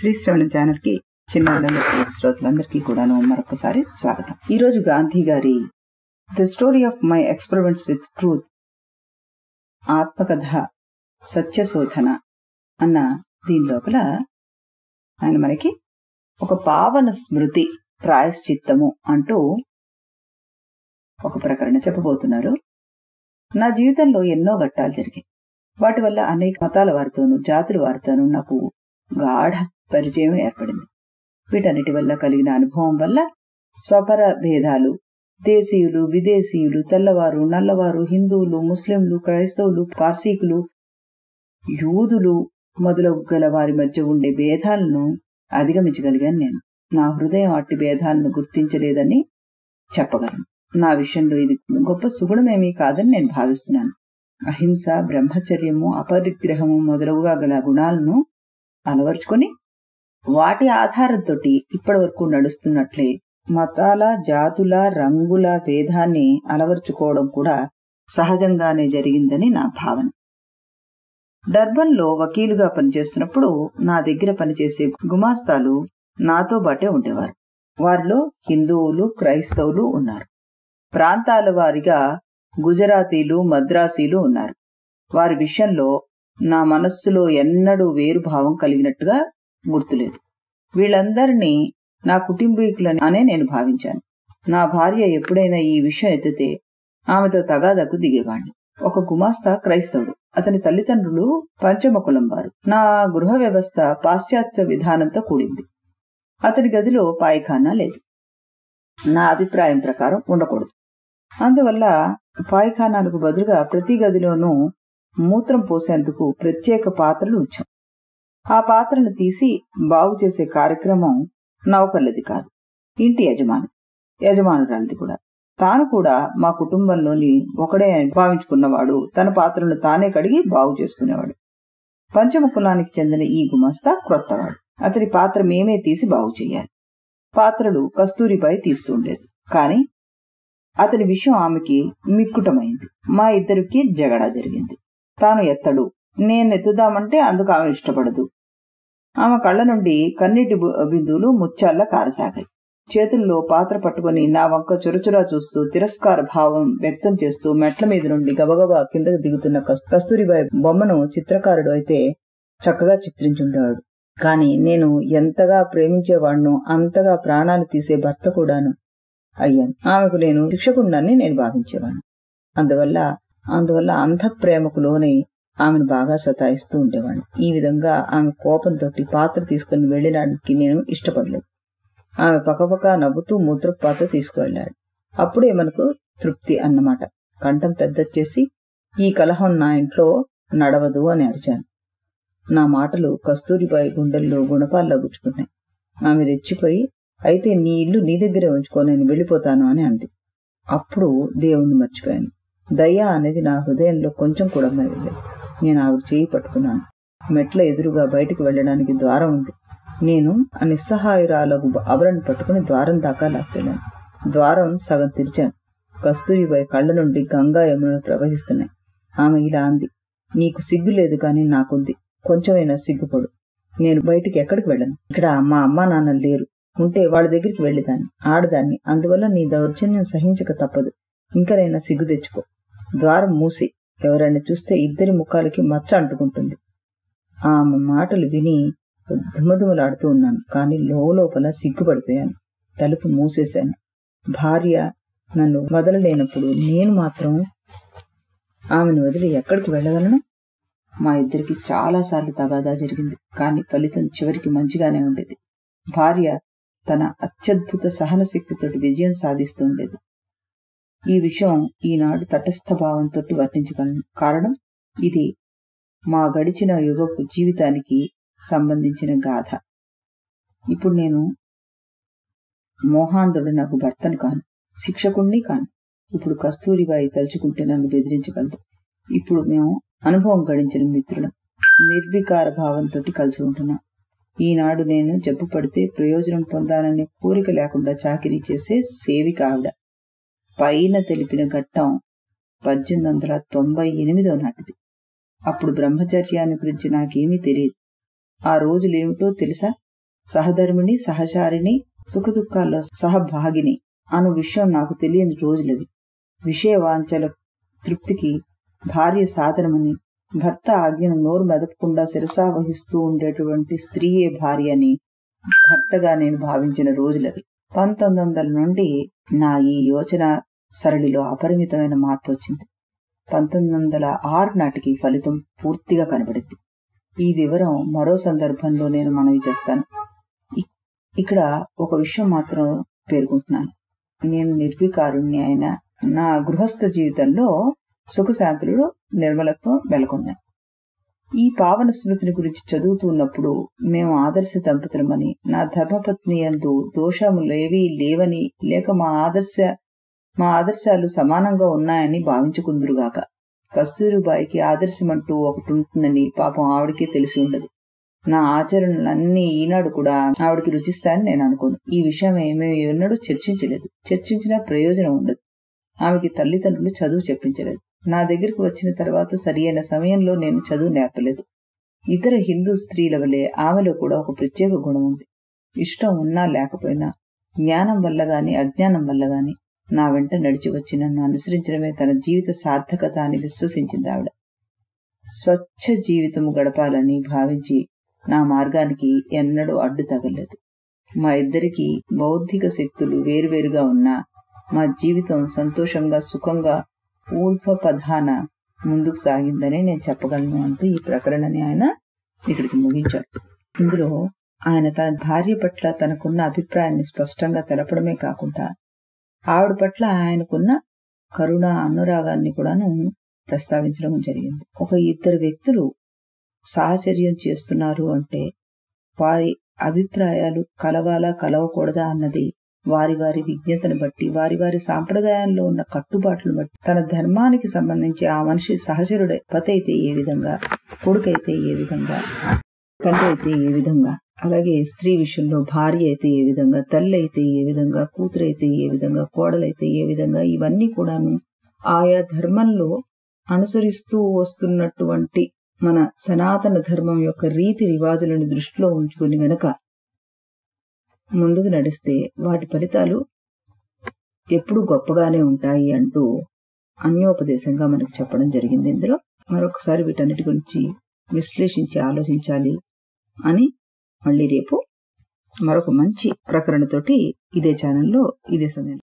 శ్రీశ్రవణ channel కి చిన్నారులందరికీ శ్రోతలందరికీ కూడాను మరొకసారి స్వాగతం ఈ రోజు గాంధీ గారి the story of my experiments with truth ఆత్మకథ సత్యశోధన అన్న దీని లోపల ఆయన మనకి ఒక పావన స్మృతి ప్రాయశ్చిత్తము అంటూ ఒక ప్రకరణ చెప్పబోతున్నారు నా జీవితంలో ఎన్నో ఘట్టాలు జరిగాయి వాటి వల్ల అనేక మతాల వారితోనూ జాతుల వారితోనూ నాకు గాఢ పరిచయం ఏర్పడింది వీటన్నిటి వల్ల కలిగిన అనుభవం వల్ల స్వపర భేదాలు దేశీయులు విదేశీయులు తెల్లవారు నల్లవారు హిందువులు ముస్లింలు క్రైస్తవులు పార్సీకులు యూదులు మొదలగు గల వారి మధ్య ఉండే భేదాలను అధిగమించగలిగాను నేను నా హృదయం అట్టి భేదాలను గుర్తించలేదని చెప్పగలను నా విషయంలో ఇది గొప్ప సుగుణమేమీ కాదని నేను భావిస్తున్నాను అహింస బ్రహ్మచర్యము అపరిగ్రహము మొదలగుగా గల గుణాలను అలవర్చుకొని వాటి ఆధారంతో ఇప్పటి వరకు నడుస్తున్నట్లే మతాల జాతుల రంగుల భేదాన్ని అలవర్చుకోవడం కూడా సహజంగానే జరిగిందని నా భావన డర్బన్లో వకీలుగా పనిచేస్తున్నప్పుడు నా దగ్గర పనిచేసే గుమాస్తాలు నాతో బాటే ఉండేవారు వారిలో హిందువులు క్రైస్తవులు ఉన్నారు ప్రాంతాల వారిగా గుజరాతీలు మద్రాసీలు ఉన్నారు వారి విషయంలో నా మనస్సులో ఎన్నడూ వేరు భావం కలిగినట్టుగా గుర్తులేదు వీళ్ళందరినీ నా కుటుంబీకులని అనే నేను భావించాను నా భార్య ఎప్పుడైనా ఈ విషయం ఎత్తితే ఆమెతో తగాదకు దిగేవాణ్ణి ఒక గుమాస్తా క్రైస్తవుడు అతని తల్లిదండ్రులు పంచమ కులం వారు నా గృహ వ్యవస్థ పాశ్చాత్య విధానంతో కూడింది అతని గదిలో పాయిఖానా లేదు నా అభిప్రాయం ప్రకారం ఉండకూడదు అందువల్ల పాయిఖానాలకు బదులుగా ప్రతి గదిలోనూ మూత్రం పోసేందుకు ప్రత్యేక పాత్రలు ఉంచాం ఆ పాత్రను తీసి బాగు చేసే కార్యక్రమం నౌకర్లది కాదు ఇంటి యజమాని యజమానురాలిది కూడా తాను కూడా మా కుటుంబంలోని ఒకడే భావించుకున్నవాడు తన పాత్రను తానే కడిగి బాగు చేసుకునేవాడు పంచమ కులానికి చెందిన ఈ గుమస్తా క్రొత్తవాడు అతని పాత్ర మేమే తీసి బాగు చేయాలి పాత్రలు కస్తూరిపై తీస్తూ ఉండేది కాని అతని విషయం ఆమెకి మిక్కుటమైంది మా ఇద్దరికి జగడా జరిగింది తాను ఎత్తడు నేను ఎత్తుదామంటే అందుకు ఆమె ఇష్టపడదు ఆమె కళ్ళ నుండి కన్నీటి బిందువులు ముత్యాల్లా కారసాగాయి చేతుల్లో పాత్ర పట్టుకుని నా వంక చురచురా చూస్తూ తిరస్కార భావం వ్యక్తం చేస్తూ మెట్ల మీద నుండి గబగబా కిందకు దిగుతున్న కస్తూరిబాయి బొమ్మను చిత్రకారుడు అయితే చక్కగా చిత్రించుండేవాడు కాని నేను ఎంతగా ప్రేమించేవాడునో అంతగా ప్రాణాలు తీసే భర్త కూడాను అయ్యాను ఆమెకు నేను శిక్షకున్నాన్ని నేను భావించేవాడిని అందువల్ల అందువల్ల అంధ ప్రేమకు లోనై ఆమెను బాగా సతాయిస్తూ ఉండేవాడిని ఈ విధంగా ఆమె కోపంతో పాత్ర తీసుకుని వెళ్ళడానికి నేను ఇష్టపడలేదు ఆమె పక్కపక్క నవ్వుతూ మూత్రపు పాత్ర తీసుకువెళ్ళాడు అప్పుడే మనకు తృప్తి అన్నమాట కంఠం పెద్దచ్చేసి ఈ కలహం నా ఇంట్లో నడవదు అని అరిచాను నా మాటలు కస్తూరిబాయి గుండెల్లో గుణపాల్లో గుచ్చుకున్నాయి ఆమె రెచ్చిపోయి అయితే నీ ఇల్లు నీ దగ్గరే ఉంచుకో నేను వెళ్ళిపోతాను అని అంది అప్పుడు దేవుణ్ణి మర్చిపోయాను దయ అనేది నా హృదయంలో కొంచెం కూడా మెరగలేదు నేను ఆవిడ చేయి పట్టుకున్నాను మెట్ల ఎదురుగా బయటికి వెళ్ళడానికి ద్వారం ఉంది నేను ఆ నిస్సహాయురాలకు అబరను పట్టుకుని ద్వారం దాకా లాక్కెళ్ళాను ద్వారం సగం తెరిచాను కస్తూరిబాయి కళ్ళ నుండి గంగా యమునలు ప్రవహిస్తున్నాయి ఆమె ఇలా అంది నీకు సిగ్గు లేదు కానీ నాకుంది కొంచెమైనా సిగ్గుపడు నేను బయటికి ఎక్కడికి వెళ్ళను ఇక్కడ మా అమ్మా నాన్న లేరు ఉంటే వాళ్ళ దగ్గరికి వెళ్ళేదాన్ని ఆడదాన్ని అందువల్ల నీ దౌర్జన్యం సహించక తప్పదు ఇంకనైనా సిగ్గు తెచ్చుకో ద్వారం మూసి ఎవరైనా చూస్తే ఇద్దరి ముఖాలకి మచ్చ అంటుకుంటుంది ఆమె మాటలు విని దుమదుమలాడుతూ ఉన్నాను కానీ లోపల సిగ్గుపడిపోయాను తలుపు మూసేశాను భార్య నన్ను వదలలేనప్పుడు నేను మాత్రం ఆమెను వదిలి ఎక్కడికి వెళ్ళగలను మా ఇద్దరికి చాలాసార్లు తగాదా జరిగింది కానీ ఫలితం చివరికి మంచిగానే ఉండేది భార్య తన అత్యద్భుత సహన శక్తితోటి విజయం సాధిస్తూ ఉండేది ఈ విషయం ఈనాడు తటస్థ భావంతో వర్ణించగలను కారణం ఇది మా గడిచిన యుగపు జీవితానికి సంబంధించిన గాథ ఇప్పుడు నేను మోహాంధుడు నాకు భర్తను కాను శిక్షకుణ్ణి కాను ఇప్పుడు కస్తూరిబాయి తలుచుకుంటే నన్ను బెదిరించగలదు ఇప్పుడు మేము అనుభవం గడించిన మిత్రులం నిర్వికార భావంతో కలిసి ఉంటున్నాం ఈనాడు నేను జబ్బు పడితే ప్రయోజనం పొందాలనే కోరిక లేకుండా చాకిరీ చేసే సేవిక ఆవిడ పైన తెలిపిన ఘట్టం పద్దెనిమిది వందల తొంభై ఎనిమిదో నాటిది అప్పుడు బ్రహ్మచర్యాన్ని గురించి నాకేమీ తెలియదు ఆ రోజులేమిటో తెలుసా సహధర్మిణి సహచారిణి సుఖదుఖాల్లో సహభాగిని అను విషయం నాకు తెలియని రోజులవి విషయవాంఛల తృప్తికి భార్య సాధనమని భర్త ఆజ్ఞను నోరు మెదపకుండా శిరసా వహిస్తూ ఉండేటువంటి స్త్రీయే భార్య అని భర్తగా నేను భావించిన రోజులవి పంతొమ్మిది వందల నుండి నా ఈ యోచన సరళిలో అపరిమితమైన మార్పు వచ్చింది పంతొమ్మిది వందల ఆరు నాటికి ఫలితం పూర్తిగా కనబడింది ఈ వివరం మరో సందర్భంలో నేను మనవి చేస్తాను ఇక్కడ ఒక విషయం మాత్రం పేర్కొంటున్నాను నేను నిర్వికారుణ్ణి అయిన నా గృహస్థ జీవితంలో సుఖశాంతులు నిర్మలత్వం వెలకొన్నాయి ఈ పావన స్మృతిని గురించి చదువుతున్నప్పుడు మేము ఆదర్శ దంపతులమని నా ధర్మపత్ని అందు దోషములేవీ లేవని లేక మా ఆదర్శ మా ఆదర్శాలు సమానంగా ఉన్నాయని భావించుకుందురుగాక కస్తూరిబాయికి ఆదర్శమంటూ ఒకటి ఉంటుందని పాపం ఆవిడకే తెలిసి ఉండదు నా ఆచరణలన్నీ ఈనాడు కూడా ఆవిడకి రుచిస్తాయని నేను అనుకోను ఈ విషయం ఏమీ ఎన్నడూ చర్చించలేదు చర్చించినా ప్రయోజనం ఉండదు ఆమెకి తల్లిదండ్రులు చదువు చెప్పించలేదు నా దగ్గరికి వచ్చిన తర్వాత సరియైన సమయంలో నేను చదువు నేర్పలేదు ఇతర హిందూ స్త్రీల వలె ఆమెలో కూడా ఒక ప్రత్యేక గుణం ఉంది ఇష్టం ఉన్నా లేకపోయినా జ్ఞానం వల్ల గాని అజ్ఞానం వల్ల గాని నా వెంట నడిచి వచ్చి నన్ను అనుసరించడమే తన జీవిత సార్థకత అని విశ్వసించింది ఆవిడ స్వచ్ఛ జీవితము గడపాలని భావించి నా మార్గానికి ఎన్నడూ అడ్డు తగలేదు మా ఇద్దరికి బౌద్ధిక శక్తులు వేరువేరుగా ఉన్నా మా జీవితం సంతోషంగా సుఖంగా ఊర్ధ్వ పధాన ముందుకు సాగిందని నేను చెప్పగలను అంటూ ఈ ప్రకరణని ఆయన ఇక్కడికి ముగించారు ఇందులో ఆయన తన భార్య పట్ల తనకున్న అభిప్రాయాన్ని స్పష్టంగా తెలపడమే కాకుండా ఆవిడ పట్ల ఆయనకున్న కరుణ అనురాగాన్ని కూడాను ప్రస్తావించడం జరిగింది ఒక ఇద్దరు వ్యక్తులు సాహచర్యం చేస్తున్నారు అంటే వారి అభిప్రాయాలు కలవాలా కలవకూడదా అన్నది వారి వారి విజ్ఞతను బట్టి వారి వారి సాంప్రదాయాల్లో ఉన్న కట్టుబాట్లను బట్టి తన ధర్మానికి సంబంధించి ఆ మనిషి సహచరుడే పతి అయితే ఏ విధంగా కొడుకైతే ఏ విధంగా తండ్రి అయితే ఏ విధంగా అలాగే స్త్రీ విషయంలో భార్య అయితే ఏ విధంగా తల్లి అయితే ఏ విధంగా కూతురు అయితే ఏ విధంగా కోడలైతే ఏ విధంగా ఇవన్నీ కూడాను ఆయా ధర్మంలో అనుసరిస్తూ వస్తున్నటువంటి మన సనాతన ధర్మం యొక్క రీతి రివాజులను దృష్టిలో ఉంచుకుని గనక ముందుకు నడిస్తే వాటి ఫలితాలు ఎప్పుడు గొప్పగానే ఉంటాయి అంటూ అన్యోపదేశంగా మనకు చెప్పడం జరిగింది ఇందులో మరొకసారి వీటన్నిటి గురించి విశ్లేషించి ఆలోచించాలి అని మళ్ళీ రేపు మరొక మంచి ప్రకరణతోటి ఇదే ఛానల్లో ఇదే సమయం